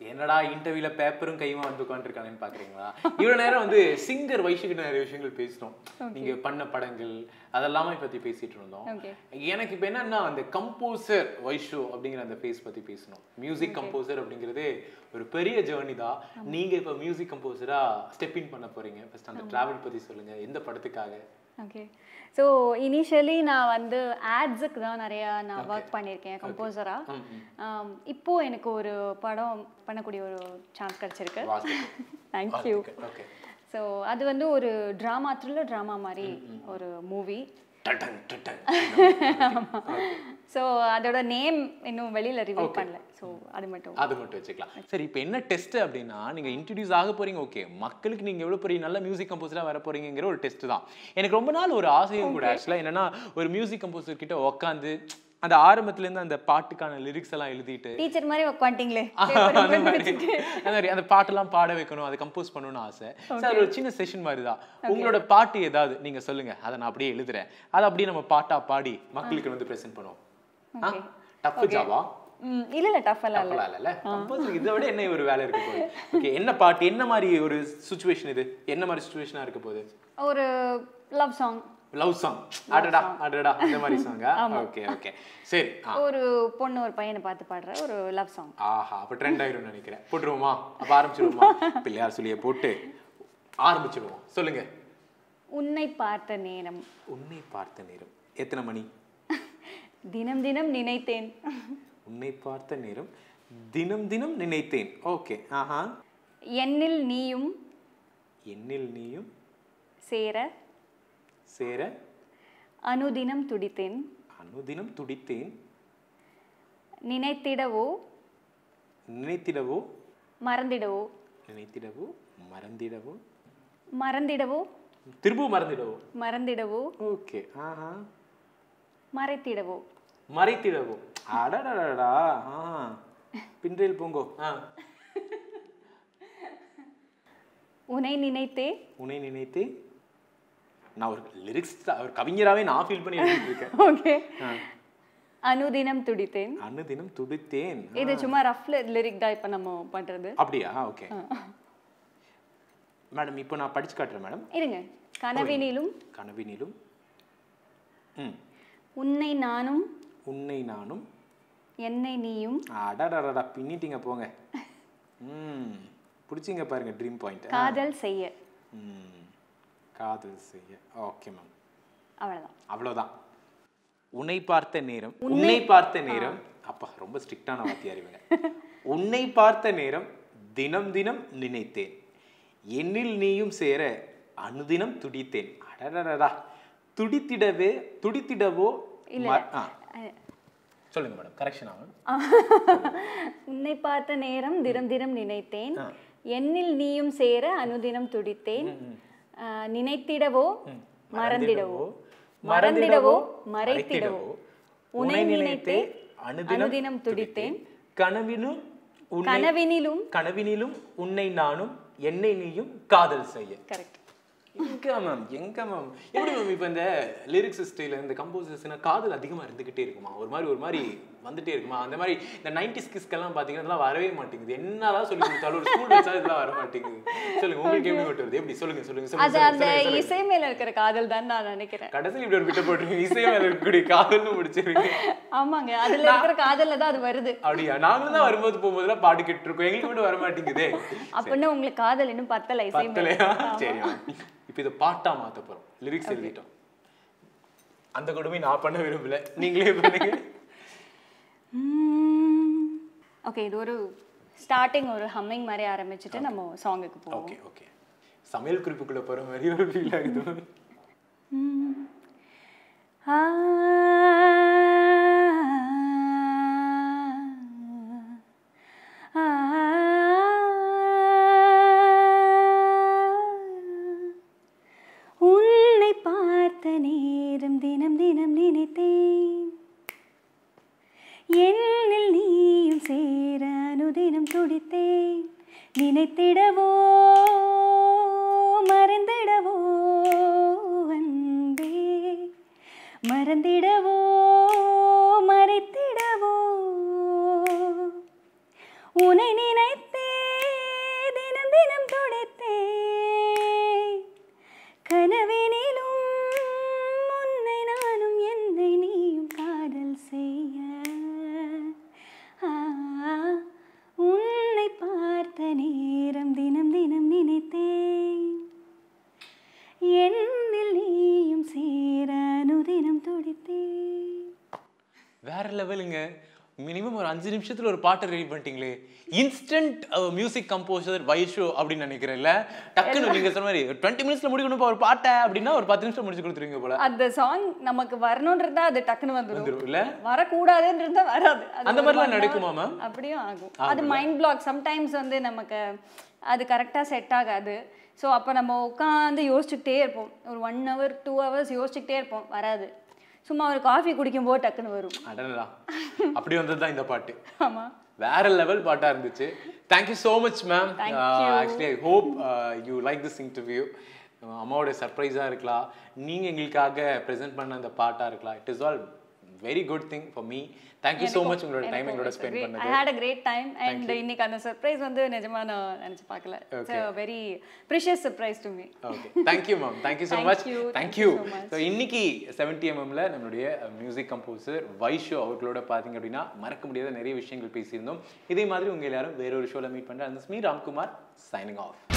என்னடா இன்டர்வியூல பேப்பரும் கையுமா வந்து உட்காந்துருக்காங்கன்னு பாக்குறீங்களா இவ்வளவு நேரம் வந்து சிங்கர் வைஷுக்கு நிறைய விஷயங்கள் பேசிட்டோம் நீங்க பண்ண படங்கள் அதெல்லாமே பத்தி பேசிட்டு இருந்தோம் ஓகே எனக்கு இப்போ என்னன்னா அந்த கம்போசர் வைஷு அப்படிங்கிற அந்த ஃபேஸ் பத்தி பேசணும் மியூசிக் கம்போசர் அப்படிங்கிறது ஒரு பெரிய ஜேர்னி தான் நீங்க இப்போ மியூசிக் கம்போசரா ஸ்டெப் இன் பண்ண போறீங்க ஃபர்ஸ்ட் அந்த டிராவல் பத்தி சொல்லுங்க எந்த படத்துக்காக ஓகே ஸோ இனிஷியலி நான் வந்து ஆட்ஸுக்கு தான் நிறையா நான் ஒர்க் பண்ணியிருக்கேன் கம்போசராக ம், ம். இப்போ எனக்கு ஒரு படம் பண்ணக்கூடிய ஒரு சான்ஸ் கிடச்சிருக்கு வாழ்த்துக்கள். தேங்க்யூ வாழ்த்துக்கள். Okay. ஸோ அது வந்து ஒரு ட்ராமா த்ரில்லர் ட்ராமா மாதிரி ஒரு மூவி டடன், டடன். ஸோ அதோட நேம் இன்னும் வெளியில் ரிவீல் பண்ணல ஸோ அது மட்டும் அது மட்டும் வச்சுக்கலாம் சரி இப்போ என்ன டெஸ்ட் அப்படின்னா நீங்க இன்ட்ரடியூஸ் ஆக போறீங்க ஓகே மக்களுக்கு நீங்க எவ்வளவு பெரிய நல்ல மியூசிக் கம்போசரா வர போறீங்கிற ஒரு டெஸ்ட் தான் எனக்கு ரொம்ப நாள் ஒரு ஆசையும் கூட ஆக்சுவலா என்னன்னா ஒரு மியூசிக் கம்போசர் கிட்ட உட்காந்து அந்த ஆரம்பத்துல இருந்து அந்த பாட்டுக்கான லிரிக்ஸ் எல்லாம் எழுதிட்டு டீச்சர் மாதிரி உட்காந்துட்டிங்களே அந்த மாதிரி அந்த மாதிரி அந்த பாட்டெல்லாம் பாட வைக்கணும் அதை கம்போஸ் பண்ணணும்னு ஆசை சார் அது ஒரு சின்ன செஷன் மாதிரி தான் உங்களோட பாட்டு ஏதாவது நீங்க சொல்லுங்க அதை நான் அப்படியே எழுதுறேன் அதை அப்படியே நம்ம பாட்டா பாடி மக்களுக்கு வந்து பிரசன்ட் பண்ணுவோம் டஃப் ஜாவா ம் இல்லை இல்லை டஃப் எல்லாம் இல்லை அப்பலாம் இல்லைல்ல கம்போசருக்கு இதை விட என்ன ஒரு வேலை இருக்க போகுது ஓகே என்ன பாட்டு என்ன மாதிரி ஒரு சுச்சுவேஷன் இது என்ன மாதிரி சுச்சுவேஷனா இருக்க போகுது ஒரு லவ் சாங் லவ் சாங் அடடா அடடா அந்த மாதிரி சாங்கா ஓகே ஓகே சரி ஆ ஒரு பொண்ணு ஒரு பையனை பார்த்து பாடுற ஒரு லவ் சாங் ஆஹா அப்ப ட்ரெண்ட் ஆயிடும்னு நினைக்கிறேன் போட்டுருவோமா அப்ப ஆரம்பிச்சிருவோமா பிள்ளையார் சொல்லிய போட்டு ஆரம்பிச்சிடுவோம் சொல்லுங்க உன்னை பார்த்த நேரம் உன்னை பார்த்த நேரம் எத்தனை மணி தினம் தினம் நினைத்தேன் உன்னை பார்த்த நேரம் தினம் தினம் நினைத்தேன் ஓகே ஆஹா என்னில் நீயும் என்னில் நீயும் சேர சேர அனுதினம் துடித்தேன் அனுதினம் துடித்தேன் நினைத்திடவோ நினைத்திடவோ மறந்திடவோ நினைத்திடவோ மறந்திடவோ மறந்திடவோ திரும்பவும் மறந்திடவோ மறந்திடவோ ஓகே ஆஹா மறைத்திடவோ மறைத்திடவோ அடடடடா ஆ பின்றையில் பூங்கோ ஆ உன்னை நினைத்தே உன்னை நினைத்து நான் ஒரு லிரிக்ஸ் ஒரு கவிஞராவே நான் ஃபீல் பண்ணி எழுதிட்டு இருக்கேன் ஓகே ஆ. அனுதினம் துடித்தேன் அனுதினம் துடித்தேன் இது சும்மா ரஃப்ல லிரிக் தான் இப்போ நம்ம பண்றது அப்படியா ஓகே மேடம் இப்போ நான் படிச்சு காட்டுறேன் மேடம் இருங்க கனவினிலும் கனவினிலும் ம் உன்னை நானும் உன்னை நானும் என்னை நீயும் அடடடடா பின்னிட்டீங்க போங்க ம் பிடிச்சிங்க பாருங்க ட்ரீம் பாயிண்ட் காதல் செய்ய ம் காதல் செய்ய ஓகே மேம் அவ்வளவுதான் அவ்வளோதான் உன்னை பார்த்த நேரம் உன்னை பார்த்த நேரம் அப்பா ரொம்ப ஸ்ட்ரிக்டான வாத்தியார் இவங்க உன்னை பார்த்த நேரம் தினம் தினம் நினைத்தேன் என்னில் நீயும் சேர அனுதினம் துடித்தேன் அடடடடா துடித்திடவே துடித்திடவோ ம- ஆ. சொல்லுங்க மேடம் கரெக்ஷன் ஆகும் உன்னை பார்த்த நேரம் தினம் தினம் நினைத்தேன் என்னில் நீயும் சேர அனுதினம் துடித்தேன் ஆ, நினைத்திடவோ மறந்திடவோ மறந்திடவோ மறைத்திடவோ உன்னை நினைத்தே அனுதினம் துடித்தேன் கனவினும் உன்னை கனவினிலும் கனவினிலும் உன்னை நானும் என்னை நீயும் காதல் செய்ய கரெக்ட் எங்க மேம் எங்க மேம் எப்படி மேம் இப்போ இந்த லிரிக்ஸ் ஸ்டைல இந்த கம்போசர்ஸ்னா காதல் அதிகமா இருந்துகிட்டே இருக்குமா ஒரு மாதிரி ஒரு மாதிரி வந்துட்டே இருக்குமா அந்த மாதிரி இந்த நைன்டிஸ் கிஸ்க்கெல்லாம் பார்த்தீங்கன்னா இதெல்லாம் வரவே மாட்டேங்குது என்னதான் சொல்லி கொடுத்தாலும் ஒரு ஸ்கூல் வச்சா இதெல்லாம் வர மாட்டேங்குது சொல்லுங்க உங்களுக்கு எப்படி மட்டும் வருது எப்படி சொல்லுங்க சொல்லுங்க சொல்லுங்க, அது சொல்லுங்க அந்த சொல்லுங்க, சொல்லுங்க. இசை மேல இருக்கிற காதல் தான் நான் நினைக்கிறேன் கடைசியில் இப்படி ஒரு பிட்ட போட்டுருங்க இசை மேல இருக்கக்கூடிய காதல்னு முடிச்சிருங்க ஆமாங்க அதுல இருக்கிற காதல்ல தான் அது வருது அப்படியா நாங்களும் தான் வரும்போது போகும்போதெல்லாம் பாட்டு கேட்டு இருக்கோம் எங்களுக்கு மட்டும் வர மாட்டேங்குதே அப்படின்னு உங்களுக்கு காதல் இன்னும் பத்தல இசை மேல பத்தலையா சரி இப்போ இதை பாட்டா மாத்த போறோம் லிரிக்ஸ் எழுதிட்டோம் அந்த கொடுமை நான் பண்ண விரும்பல நீங்களே பண்ணுங்க ஓகே இது ஒரு ஸ்டார்டிங் ஒரு ஹம்மிங் மாதிரி ஆரம்பிச்சுட்டு நம்ம சாங்குக்கு போவோம் ஓகே ஓகே சமையல் குறிப்புக்குள்ள போற மாதிரி ஒரு ஃபீல் ஆகுது ஆ ஆ உன்னை பார்த்த நேரம் தினம் தினம் நினைத்தேன் என்னில் நீயும் சேர அனுதினம் துடித்தேன் நினைத்திடவோ மறந்திடவோ அன்பே மறந்திடவோ மறைத்திடவோ உன்னை நினைத்தே மினிமம் ஒரு அஞ்சு நிமிஷத்துல ஒரு பாட்டை ரெடி பண்ணிட்டீங்களே இன்ஸ்டன்ட் மியூசிக் கம்போசர் வைஷோ அப்படின்னு நினைக்கிறேன்ல டக்குன்னு நீங்க சொன்ன மாதிரி டுவெண்ட்டி மினிட்ஸ்ல முடிக்கணும் ஒரு பாட்டை அப்படின்னா ஒரு பத்து நிமிஷம் முடிச்சு கொடுத்துருவீங்க போல அந்த சாங் நமக்கு வரணும்ன்றதா அது டக்குன்னு வந்துடும் வந்துரும் இல்ல வரக்கூடாதுன்னு இருந்தா வராது அது அந்த ஒரு மாதிரிலாம் one hour நடக்குமா மேம் அப்படியும் ஆகும் அது மைண்ட் பிளாக் சம்டைம்ஸ் வந்து நமக்கு அது கரெக்டாக செட் ஆகாது ஸோ அப்போ நம்ம உட்காந்து யோசிச்சுக்கிட்டே இருப்போம் ஒரு ஒன் ஹவர் டூ ஹவர்ஸ் யோசிச்சுக்கிட்டே இருப்போம் வராது சும்மா ஒரு காஃபி குடிக்கும்போது டக்குன்னு வரும் அடடா அப்படி வந்தது தான் இந்த பாட்டு ஆமாம் வேற லெவல் பாட்டா இருந்துச்சு thank you so much ma'am Thank you. Actually I hope you like this interview அம்மாவோட சர்ப்ரைஸாக இருக்கலாம் நீங்கள் எங்களுக்காக ப்ரெசென்ட் பண்ண அந்த பாட்டாக இருக்கலாம் it is all very good thing for me thank you so much உங்களோட டைம் எங்களோட ஸ்பெண்ட் ஐ பண்ணது had a great time and இன்னைக்கு அந்த சர்ப்ரைஸ் வந்து நிஜமா நான் நினச்சி பார்க்கல it's a very precious surprise to me okay thank you ma'am thank you so Thank much you, thank thank you you so much. So இன்னைக்கு செவன்டி எம்எம்ல நம்மளுடைய மியூசிக் கம்போசர் வைஷோ அவர்களோட பார்த்தீங்க அப்படின்னா மறக்க முடியாத நிறைய விஷயங்கள் பேசியிருந்தோம் இதே மாதிரி உங்க எல்லாரும் வேற ஒரு ஷோவில் மீட் பண்ணுறேன் அந்த ஸ்மீ ராம்குமார் சைனிங் ஆஃப்